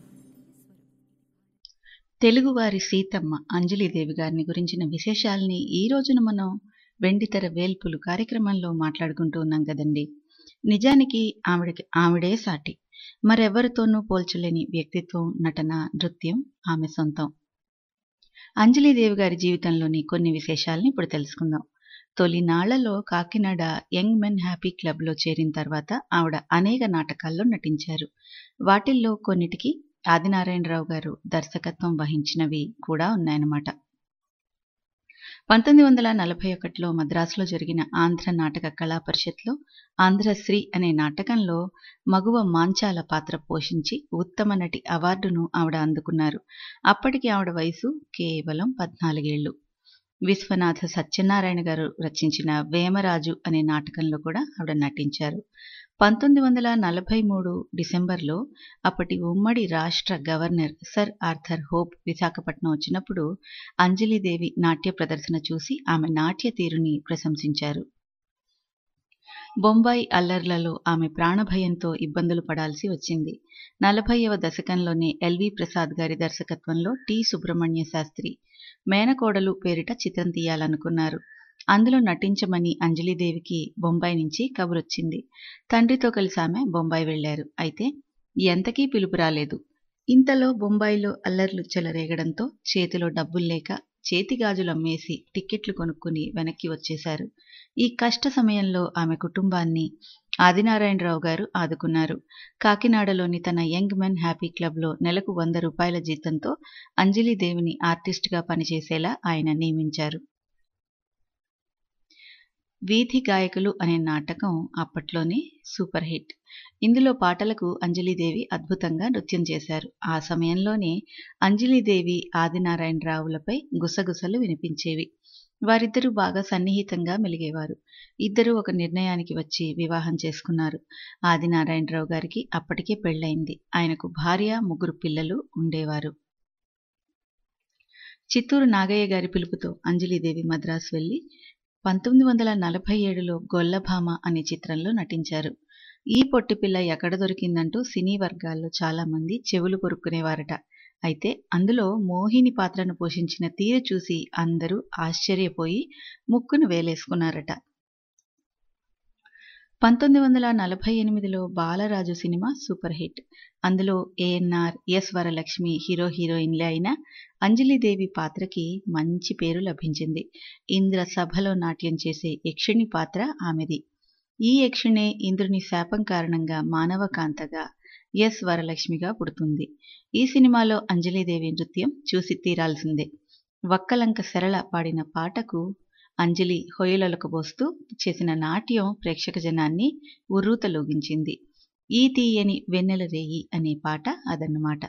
తెలుగువారి సీతమ్మ అంజలిదేవి గారిని గురించిన విశేషాల్ని ఈ రోజున మనం వెండితెర వేల్పులు కార్యక్రమంలో మాట్లాడుకుంటూ ఉన్నాం కదండి నిజానికి ఆవిడకి ఆవిడే సాటి మరెవరితోనూ పోల్చలేని వ్యక్తిత్వం నటన నృత్యం ఆమె సొంతం అంజలిదేవి గారి జీవితంలోని కొన్ని విశేషాలని ఇప్పుడు తెలుసుకుందాం తొలినాళ్లలో కాకినాడ యంగ్ మెన్ హ్యాపీ క్లబ్లో చేరిన తర్వాత ఆవిడ అనేక నాటకాల్లో నటించారు వాటిల్లో కొన్నిటికి ఆదినారాయణరావు గారు దర్శకత్వం వహించినవి కూడా ఉన్నాయన్నమాట పంతొమ్మిది వందల నలభై ఒకటిలో మద్రాసులో జరిగిన ఆంధ్ర నాటక కళా పరిషత్లో ఆంధ్రశ్రీ అనే నాటకంలో మగువ మాంచాల పాత్ర పోషించి ఉత్తమ నటి అవార్డును ఆవిడ అందుకున్నారు అప్పటికి ఆవిడ వయసు కేవలం పద్నాలుగేళ్లు విశ్వనాథ సత్యనారాయణ గారు రచించిన వేమరాజు అనే నాటకంలో కూడా ఆవిడ నటించారు పంతొమ్మిది వందల నలభై మూడు డిసెంబర్లో అప్పటి ఉమ్మడి రాష్ట్ర governor sir Arthur Hope Visakhapatnam వచ్చినప్పుడు అంజలిదేవి నాట్య ప్రదర్శన చూసి ఆమె నాట్య తీరుని ప్రశంసించారు బొంబాయి అల్లర్లలో ఆమె ప్రాణభయంతో ఇబ్బందులు పడాల్సి వచ్చింది నలభైవ దశకంలోనే ఎల్వి ప్రసాద్ గారి దర్శకత్వంలో టి సుబ్రహ్మణ్య శాస్త్రి మేనకోడలు పేరిట చిత్రం తీయాలనుకున్నారు అందులో నటించమని అంజలిదేవికి బొంబాయి నుంచి కబురొచ్చింది తండ్రితో కలిసి ఆమె బొంబాయి వెళ్లారు అయితే ఎంతకీ పిలుపు రాలేదు ఇంతలో బొంబాయిలో అల్లర్లు చెలరేగడంతో చేతిలో డబ్బులు లేక చేతిగాజులు అమ్మేసి టిక్కెట్లు కొనుక్కుని వెనక్కి వచ్చేశారు ఈ కష్ట సమయంలో ఆమె కుటుంబాన్ని ఆదినారాయణరావు గారు ఆదుకున్నారు కాకినాడలోని తన యంగ్ మెన్ హ్యాపీ క్లబ్లో నెలకు వంద రూపాయల జీతంతో అంజలిదేవిని ఆర్టిస్ట్గా పనిచేసేలా ఆయన నియమించారు వీధి గాయకులు అనే నాటకం అప్పట్లోనే సూపర్ హిట్ ఇందులో పాటలకు అంజలిదేవి అద్భుతంగా నృత్యం చేశారు ఆ సమయంలోనే అంజలిదేవి ఆదినారాయణరావులపై గుసగుసలు వినిపించేవి వారిద్దరూ బాగా సన్నిహితంగా మెలిగేవారు ఇద్దరూ ఒక నిర్ణయానికి వచ్చి వివాహం చేసుకున్నారు ఆదినారాయణరావు గారికి అప్పటికే పెళ్ళయింది ఆయనకు భార్య ముగ్గురు పిల్లలు ఉండేవారు చిత్తూరు నాగయ్య గారి పిలుపుతో అంజలిదేవి మద్రాసు వెళ్లి పంతొమ్మిది వందల నలభై ఏడులో గొల్లభామ అనే చిత్రంలో నటించారు ఈ పొట్టిపిల్ల ఎక్కడ దొరికిందంటూ సినీ వర్గాల్లో చాలా మంది చెవులు కొరుక్కునేవారట అయితే అందులో మోహిని పాత్రను పోషించిన తీరు చూసి అందరూ ఆశ్చర్యపోయి ముక్కును వేలేసుకున్నారట పంతొమ్మిది వందల నలభై ఎనిమిదిలో బాలరాజు సినిమా సూపర్ హిట్ అందులో ఏఎన్ఆర్ ఎస్ వరలక్ష్మి హీరో హీరోయిన్లే అయిన అంజలిదేవి పాత్రకి మంచి పేరు లభించింది ఇంద్ర సభలో నాట్యం చేసే యక్షిణి పాత్ర ఆమెది ఈ యక్షిణే ఇంద్రుని శాపం కారణంగా మానవకాంతగా ఎస్ వరలక్ష్మిగా పుడుతుంది ఈ సినిమాలో అంజలీదేవి నృత్యం చూసి తీరాల్సిందే వక్కలంక సరళ పాడిన పాటకు అంజలి హొయలొలకబోస్తూ చేసిన నాట్యం ప్రేక్షక జనాన్ని ఉర్రూతలూగించింది ఈ తీయని వెన్నెల రేయి అనే పాట అదన్నమాట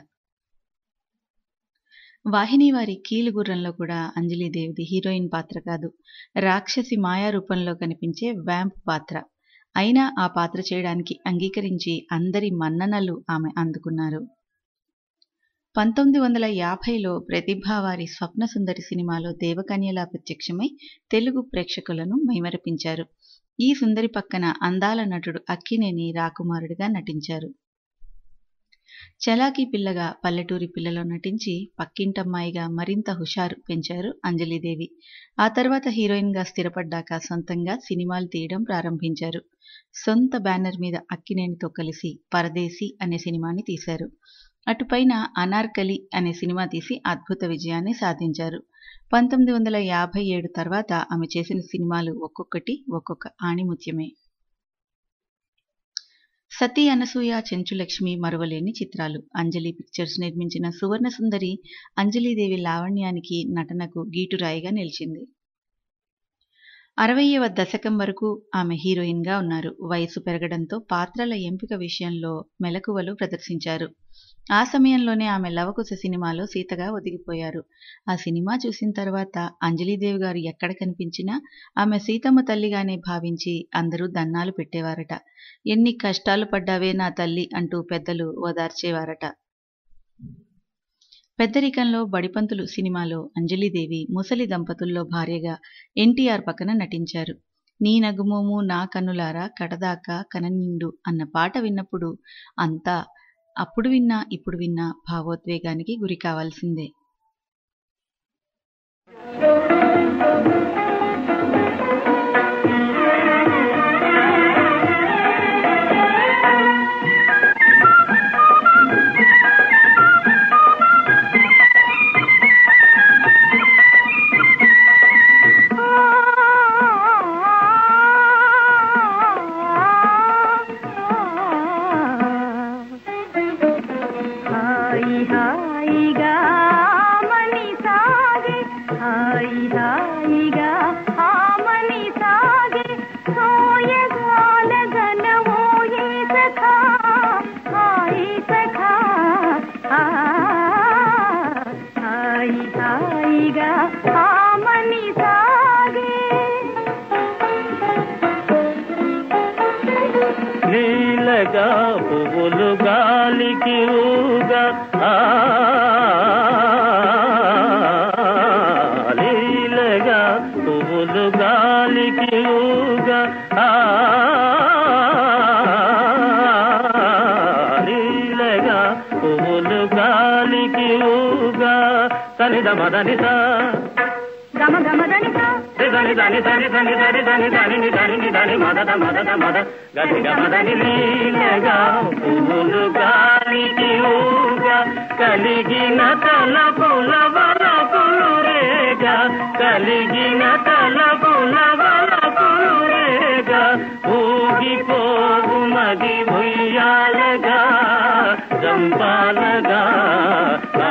వాహిని వారి కీలుగుర్రంలో కూడా అంజలీదేవిది హీరోయిన్ పాత్ర కాదు రాక్షసి మాయా రూపంలో కనిపించే వ్యాంప్ పాత్ర అయినా ఆ పాత్ర చేయడానికి అంగీకరించి అందరి మన్ననలు ఆమె అందుకున్నారు పంతొమ్మిది వందల యాభైలో ప్రతిభా వారి స్వప్న సుందరి సినిమాలో దేవకన్యలా ప్రత్యక్షమై తెలుగు ప్రేక్షకులను మైమరపించారు ఈ సుందరి పక్కన అందాల నటుడు అక్కినేని రాకుమారుడిగా నటించారు చలాకీ పిల్లగా పల్లెటూరి పిల్లలో నటించి పక్కింటమ్మాయిగా మరింత హుషారు పెంచారు అంజలీదేవి ఆ తర్వాత హీరోయిన్గా స్థిరపడ్డాక సొంతంగా సినిమాలు తీయడం ప్రారంభించారు సొంత బ్యానర్ మీద అక్కినేనితో కలిసి పరదేశి అనే సినిమాని తీశారు అటుపైన అనార్కలి అనే సినిమా తీసి అద్భుత విజయాన్ని సాధించారు పంతొమ్మిది వందల యాభై ఏడు తర్వాత ఆమె చేసిన సినిమాలు ఒక్కొక్కటి ఒక్కొక్క ఆణిముత్యమే సతీ అనసూయ చెంచులక్ష్మి మరువలేని చిత్రాలు అంజలి పిక్చర్స్ నిర్మించిన సువర్ణ సుందరి అంజలీదేవి లావణ్యానికి నటనకు గీటురాయిగా నిలిచింది అరవయవ దశకం వరకు ఆమె హీరోయిన్గా ఉన్నారు వయసు పెరగడంతో పాత్రల ఎంపిక విషయంలో మెలకువలు ప్రదర్శించారు ఆ సమయంలోనే ఆమె లవకుశ సినిమాలో సీతగా ఒదిగిపోయారు ఆ సినిమా చూసిన తర్వాత అంజలీదేవి గారు ఎక్కడ కనిపించినా ఆమె సీతమ్మ తల్లిగానే భావించి అందరూ దన్నాలు పెట్టేవారట ఎన్ని కష్టాలు పడ్డావే నా తల్లి అంటూ పెద్దలు ఓదార్చేవారట పెద్దరికంలో బడిపంతులు సినిమాలో అంజలీదేవి ముసలి దంపతుల్లో భార్యగా ఎన్టీఆర్ పక్కన నటించారు నీ నగుమోము నా కన్నులారా కడదాకా కననిండు అన్న పాట విన్నప్పుడు అంతా అప్పుడు విన్నా ఇప్పుడు విన్నా భావోద్వేగానికి గురి కావాల్సిందే హాయి హాయిగా మని సాగే హాయి హాయిగా ఆమని సాగే సోయగాల గనవో ఏ సఖా హాయి సఖా ఆ, హాయి హాయిగా ఆమని సాగే నీలగా పువ్వులు గాలికి ఊగా ఆ, నీలగా పువ్వులు గాలికి ఊగా ఆ, నీలగా పువ్వులు గాలికి ఊగా సనిద మదనిసా గమ గమ దనిసా దని దని దని దని దని దని దని ని దని ని దని మదద మదద మద గది గమదని లీలగా పువ్వులు గాలికి ఊగా కలిగిన తలపుల వలపులు రేగా కలిగిన తలపుల వలపులు రేగా ఊగిపోవు మది ఉయ్యాలగా జంపాలగా ఆ,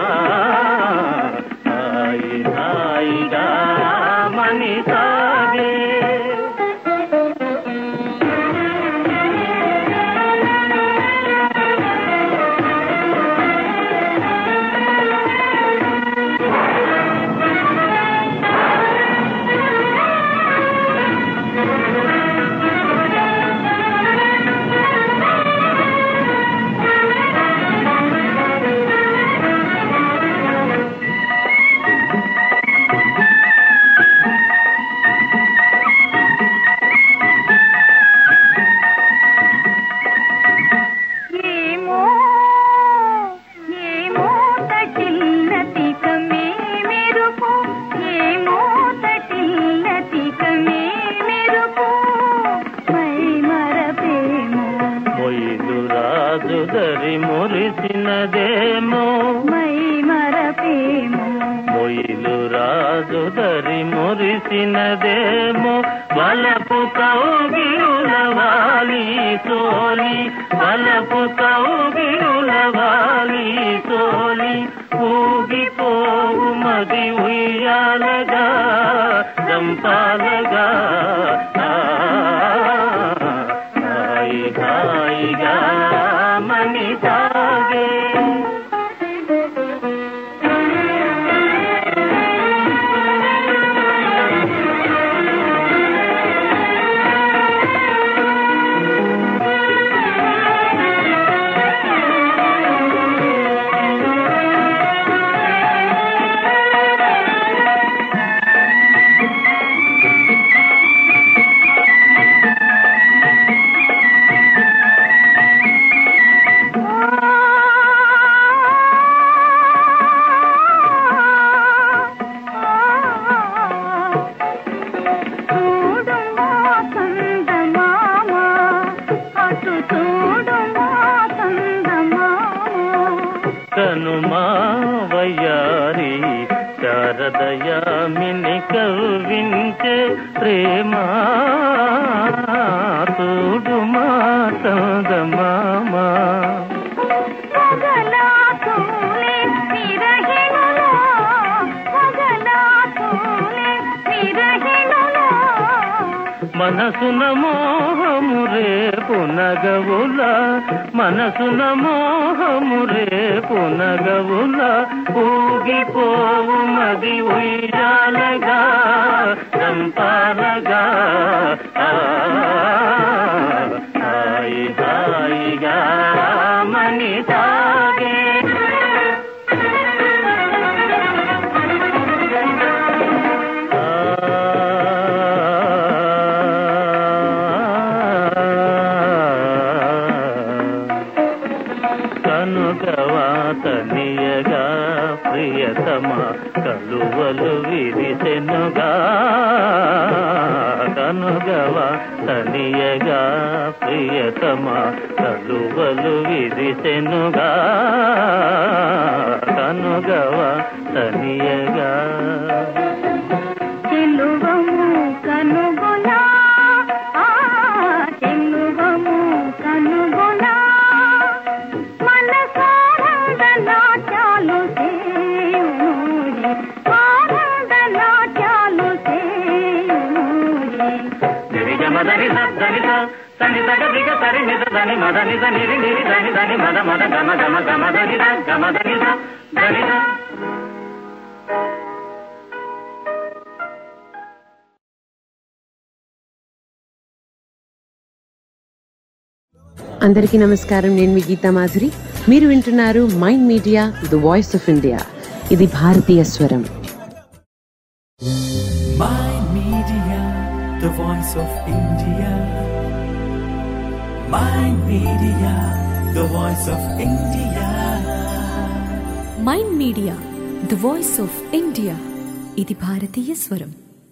హాయి హాయిగా మని సాగే ఏమో ఏమో తటిల్లతికమే మెరుపు ఏమో తటిల్లతికమే మెరుపు మై మరపేమో మొయ్లు రాజు దరి మురిసినదేమో మై మరపేమో మొయ్లు రాజు దరి మురిసినదేమో వలపు కౌగిలుల వాలి సోలి వలపు కౌగి మని సాగే కనుమా వయ్యారి శారదయామిని కవ్వించే ప్రేమా తోడుమా చందమామా మనసున మోహము రేపు నగవుల మనసున మోహము రేపు నగవుల ఊగిపోవు మది ఉయ్యాలగా చంపాలగా ఆ, హాయి హాయిగా మని సాగే కనుగవాతనియగా ప్రియతమ కలువలు విరిసెనుగా కనుగవా తనియగా ప్రియతమ కలువలు విరిసెనుగా కనుగవా తనియగా చెలువము కనుగొనా ఆ చెలువము కనుగొనా మనసానంద నాట్యాలు సేయునురి ఆనంద నాట్యాలు సేయునురి నిరిగమదని సని సని సగ దిగ సరి నిజ దని మద నిజ నిరి నిరి దని దని మద మద గమ గమ గమ దని ద గమ దని ద దని ద అందరికీ నమస్కారం నేను మీ గీతా మాధురి మీరు వింటున్నారు mind media the voice of India ఇది భారతీయ స్వరం Mind Media, the voice of India. Mind Media, the voice of India. Mind media the voice of India ఇది భారతీయ స్వరం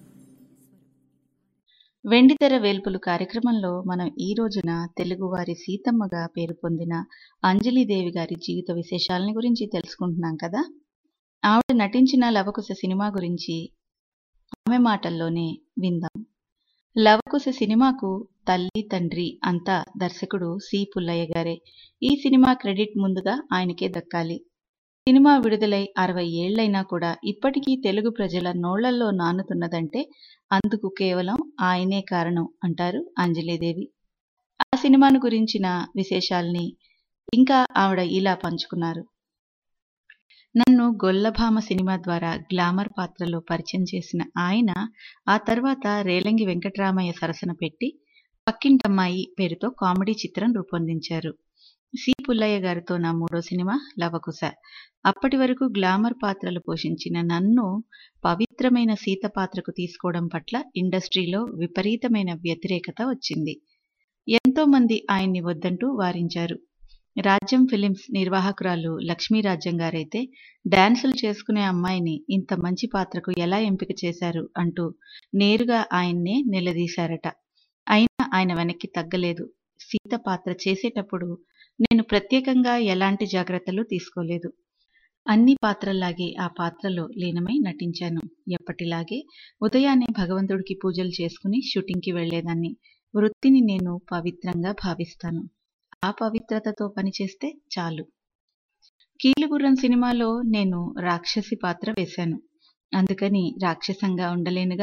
వెండితెర వేల్పులు కార్యక్రమంలో మనం ఈ రోజున తెలుగువారి సీతమ్మగా పేరు పొందిన అంజలిదేవి గారి జీవిత విశేషాలని గురించి తెలుసుకుంటున్నాం కదా ఆవిడ నటించిన లవకుశ సినిమా గురించి ఆమె మాటల్లోనే విందాం లవకుశ సినిమాకు తల్లి తండ్రి అంతా దర్శకుడు సి పుల్లయ్య గారే ఈ సినిమా క్రెడిట్ ముందుగా ఆయనకే దక్కాలి సినిమా విడుదలై అరవై ఏళ్లైనా కూడా ఇప్పటికీ తెలుగు ప్రజల నోళ్లల్లో నానుతున్నదంటే అందుకు కేవలం ఆయనే కారణం అంటారు అంజలీదేవి ఆ సినిమాను గురించిన విశేషాల్ని ఇంకా ఆవిడ ఇలా పంచుకున్నారు నన్ను గొల్లభామ సినిమా ద్వారా గ్లామర్ పాత్రలో పరిచయం చేసిన ఆయన ఆ తర్వాత రేలంగి వెంకటరామయ్య సరసన పెట్టి పక్కింటమ్మాయి పేరుతో కామెడీ చిత్రం రూపొందించారు సి పుల్లయ్య గారితో నా మూడో సినిమా లవకుశ అప్పటి వరకు గ్లామర్ పాత్రలు పోషించిన నన్ను పవిత్రమైన సీత పాత్రకు తీసుకోవడం పట్ల ఇండస్ట్రీలో విపరీతమైన వ్యతిరేకత వచ్చింది ఎంతో మంది ఆయన్ని వద్దంటూ వారించారు రాజ్యం ఫిలిమ్స్ నిర్వాహకురాలు లక్ష్మీరాజ్యం గారైతే డాన్సులు చేసుకునే అమ్మాయిని ఇంత మంచి పాత్రకు ఎలా ఎంపిక చేశారు అంటూ నేరుగా ఆయన్నే నిలదీశారట అయినా ఆయన వెనక్కి తగ్గలేదు సీత పాత్ర చేసేటప్పుడు నేను ప్రత్యేకంగా ఎలాంటి జాగ్రత్తలు తీసుకోలేదు అన్ని పాత్రల్లాగే ఆ పాత్రలో లీనమై నటించాను ఎప్పటిలాగే ఉదయాన్నే భగవంతుడికి పూజలు చేసుకుని షూటింగ్కి వెళ్లేదాన్ని వృత్తిని నేను పవిత్రంగా భావిస్తాను ఆ పవిత్రతతో పనిచేస్తే చాలు కీలుగుర్రం సినిమాలో నేను రాక్షసి పాత్ర వేశాను అందుకని రాక్షసంగా ఉండలేనుగా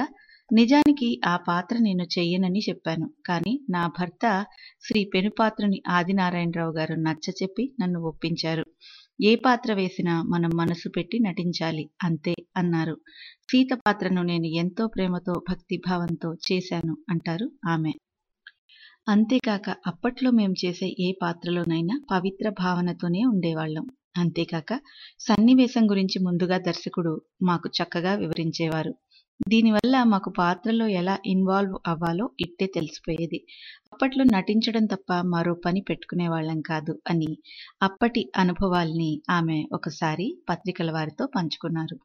నిజానికి ఆ పాత్ర నేను చెయ్యనని చెప్పాను కానీ నా భర్త శ్రీ పెనుపాత్రుని ఆదినారాయణరావు గారు నచ్చచెప్పి నన్ను ఒప్పించారు ఏ పాత్ర వేసినా మనం మనసు పెట్టి నటించాలి అంతే అన్నారు సీత పాత్రను నేను ఎంతో ప్రేమతో భక్తిభావంతో చేశాను అంటారు ఆమె అంతేకాక అప్పట్లో మేము చేసే ఏ పాత్రలోనైనా పవిత్ర భావనతోనే ఉండేవాళ్ళం అంతేకాక సన్నివేశం గురించి ముందుగా దర్శకుడు మాకు చక్కగా వివరించేవారు దీనివల్ల మాకు పాత్రలో ఎలా ఇన్వాల్వ్ అవ్వాలో ఇట్టే తెలిసిపోయేది అప్పట్లో నటించడం తప్ప మరో పని పెట్టుకునేవాళ్ళం కాదు అని అప్పటి అనుభవాల్ని ఆమె ఒకసారి పత్రికల వారితో పంచుకున్నారు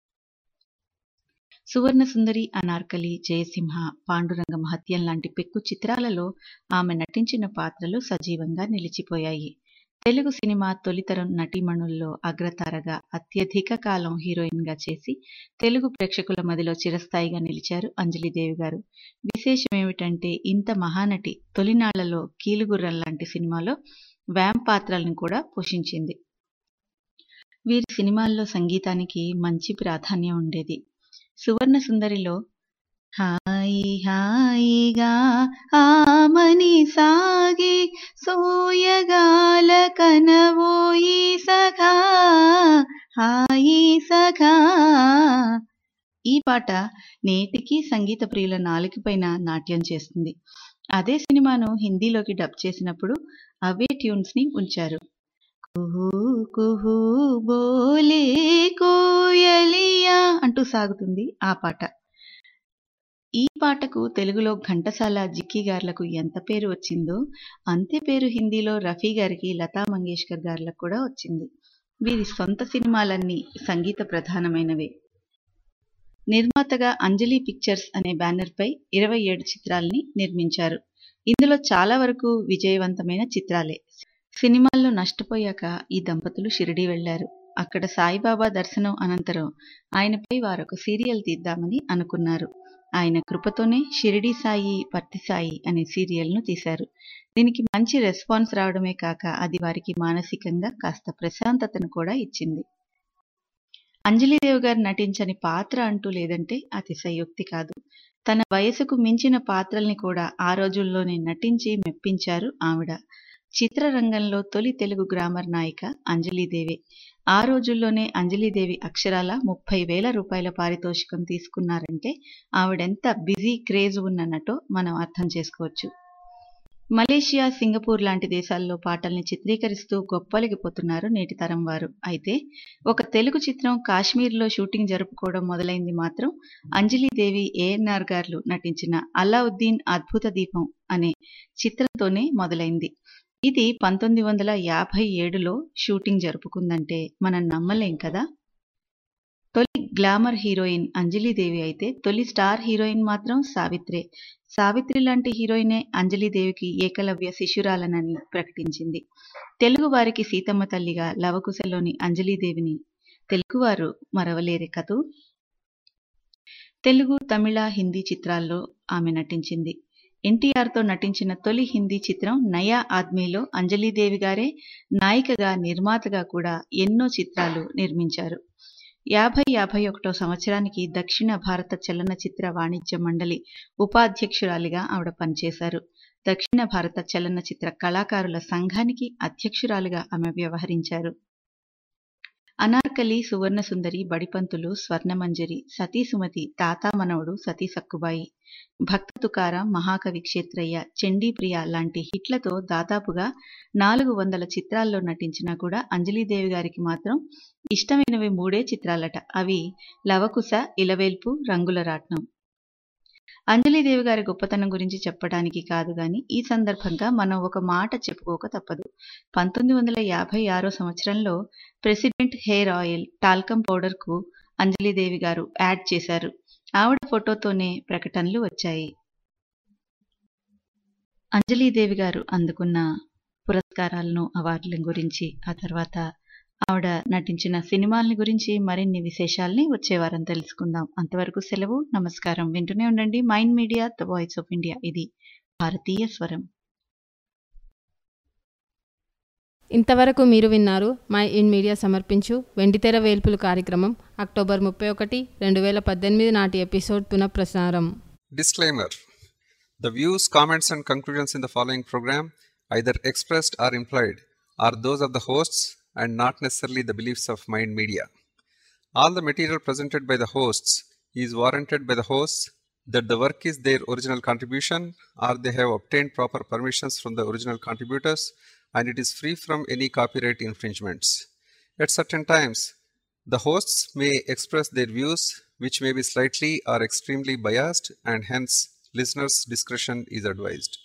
సువర్ణ సుందరి అనార్కలి జయసింహ పాండురంగ మహత్యం లాంటి పెక్కు చిత్రాలలో ఆమె నటించిన పాత్రలు సజీవంగా నిలిచిపోయాయి తెలుగు సినిమా తొలితరం నటీమణుల్లో అగ్రతారగా అత్యధిక కాలం హీరోయిన్గా చేసి తెలుగు ప్రేక్షకుల మదిలో చిరస్థాయిగా నిలిచారు అంజలిదేవి గారు విశేషం ఏమిటంటే ఇంత మహానటి తొలినాళ్లలో కీలుగుర్రం లాంటి సినిమాలో వ్యామ్ పాత్రలను కూడా పోషించింది వీరి సినిమాల్లో సంగీతానికి మంచి ప్రాధాన్యం ఉండేది సువర్ణ సుందరిలో హాయి హాయిగా ఆమని సాగి సోయగాల కనవోయి సఖా హాయి సఖా ఈ పాట నేటికి సంగీత ప్రియుల నాలుకపైన నాట్యం చేస్తుంది అదే సినిమాను హిందీలోకి డబ్ చేసినప్పుడు అవే ట్యూన్స్ ని ఉంచారు కుహూ కుహూ బోలే కోయలియా అంటూ సాగుతుంది ఆ పాట ఈ పాటకు తెలుగులో ఘంటసాల జిక్కి గార్లకు ఎంత పేరు వచ్చిందో అంతే పేరు హిందీలో రఫీ గారికి లతా మంగేష్కర్ గార్లకు కూడా వచ్చింది వీరి సొంత సినిమాలన్నీ సంగీత ప్రధానమైనవే నిర్మాతగా అంజలి పిక్చర్స్ అనే బ్యానర్పై ఇరవై ఏడు చిత్రాల్ని నిర్మించారు ఇందులో చాలా వరకు విజయవంతమైన చిత్రాలే సినిమాల్లో నష్టపోయాక ఈ దంపతులు షిరిడి వెళ్లారు అక్కడ సాయిబాబా దర్శనం అనంతరం ఆయనపై వారొక సీరియల్ తీద్దామని అనుకున్నారు ఆయన కృపతోనే షిరిడి సాయి పత్తి సాయి అనే సీరియల్ను తీశారు దీనికి మంచి రెస్పాన్స్ రావడమే కాక అది వారికి మానసికంగా కాస్త ప్రశాంతతను కూడా ఇచ్చింది అంజలిదేవి గారు నటించని పాత్ర అంటూ లేదంటే అతిశయోక్తి కాదు తన వయసుకు మించిన పాత్రల్ని కూడా ఆ రోజుల్లోనే నటించి మెప్పించారు ఆవిడ చిత్రరంగంలో తొలి తెలుగు గ్రామర్ నాయిక అంజలీదేవి ఆ రోజుల్లోనే అంజలీదేవి అక్షరాల ముప్పై వేల రూపాయల పారితోషికం తీసుకున్నారంటే ఆవిడెంత బిజీ క్రేజ్ ఉన్ననటో మనం అర్థం చేసుకోవచ్చు మలేషియా సింగపూర్ లాంటి దేశాల్లో పాటల్ని చిత్రీకరిస్తూ గొప్పలిగిపోతున్నారు నేటి తరం వారు అయితే ఒక తెలుగు చిత్రం కాశ్మీర్లో షూటింగ్ జరుపుకోవడం మొదలైంది మాత్రం అంజలీదేవి ఏఎన్ఆర్ గారు నటించిన అల్లావుద్దీన్ అద్భుత దీపం అనే చిత్రంతోనే మొదలైంది ఇది పంతొమ్మిది వందల యాభై ఏడులో షూటింగ్ జరుపుకుందంటే మనం నమ్మలేం కదా తొలి గ్లామర్ హీరోయిన్ అంజలీదేవి అయితే తొలి స్టార్ హీరోయిన్ మాత్రం సావిత్రే సావిత్రి లాంటి హీరోయినే అంజలీదేవికి ఏకలవ్య శిశురాలనని ప్రకటించింది తెలుగు వారికి సీతమ్మ తల్లిగా లవకుశలోని అంజలీదేవిని తెలుగువారు మరవలేరే కదూ తెలుగు తమిళ హిందీ చిత్రాల్లో ఆమె నటించింది ఎన్టీఆర్తో నటించిన తొలి హిందీ చిత్రం నయా ఆద్మీలో అంజలీదేవి గారే నాయికగా నిర్మాతగా కూడా ఎన్నో చిత్రాలు నిర్మించారు యాభై యాభై ఒకటో సంవత్సరానికి దక్షిణ భారత చలనచిత్ర వాణిజ్య మండలి ఉపాధ్యక్షురాలిగా ఆవిడ పనిచేశారు దక్షిణ భారత చలనచిత్ర కళాకారుల సంఘానికి అధ్యక్షురాలిగా ఆమె వ్యవహరించారు అనార్కలి సువర్ణ సుందరి బడిపంతులు స్వర్ణమంజరి సతీ సుమతి తాతా మనవడు సతీ సక్కుబాయి భక్త తుకారం మహాకవి క్షేత్రయ్య చండీప్రియ లాంటి హిట్లతో దాదాపుగా నాలుగు వందల చిత్రాల్లో నటించినా కూడా అంజలీదేవి గారికి మాత్రం ఇష్టమైనవి మూడే చిత్రాలట అవి లవకుశ ఇలవేల్పు రంగుల రాట్నం అంజలీదేవి గారి గొప్పతనం గురించి చెప్పడానికి కాదు గాని ఈ సందర్భంగా మనం ఒక మాట చెప్పుకోక తప్పదు పంతొమ్మిది వందల యాభై ఆరో సంవత్సరంలో ప్రెసిడెంట్ హెయిర్ ఆయిల్ టాల్కమ్ పౌడర్కు అంజలీదేవి గారు యాడ్ చేశారు ఆవిడ ఫోటోతోనే ప్రకటనలు వచ్చాయి అంజలీదేవి గారు అందుకున్న పురస్కారాలను అవార్డుల గురించి ఆ తర్వాత ఆవిడ నటించిన సినిమాలని గురించి మరిన్ని విశేషాల్ని వచ్చే వారం తెలుసుకుందాం అంతవరకు సెలవు నమస్కారం వింటూనే ఉండండి mind media the voice of India ఇది భారతీయ స్వరం ఇంతవరకు మీరు విన్నారు మై ఇన్ మీడియా సమర్పించు వెండితెర వేల్పులు కార్యక్రమం అక్టోబర్ ముప్పై ఒకటి రెండు వేల పద్దెనిమిది నాటి ఎపిసోడ్ పునఃప్రసారం Disclaimer The views, comments, and conclusions in the following program, either expressed or implied, are those of the hosts and not necessarily the beliefs of Mind Media. All the material presented by the hosts is warranted by the hosts that the work is their original contribution or they have obtained proper permissions from the original contributors and it is free from any copyright infringements. At certain times, the hosts may express their views, which may be slightly or extremely biased, and hence listeners' discretion is advised.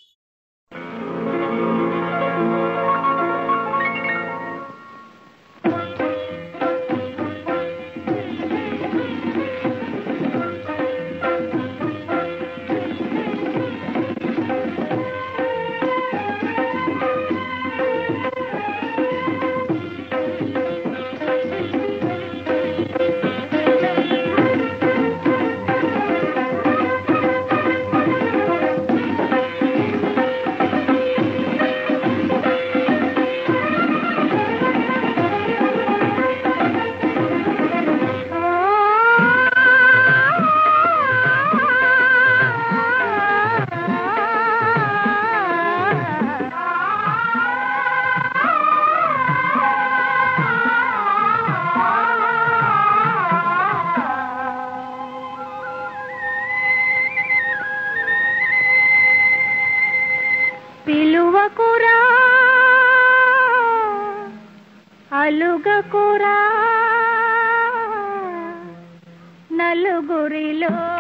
పిలువకురా అలుగకురా నలుగురిలో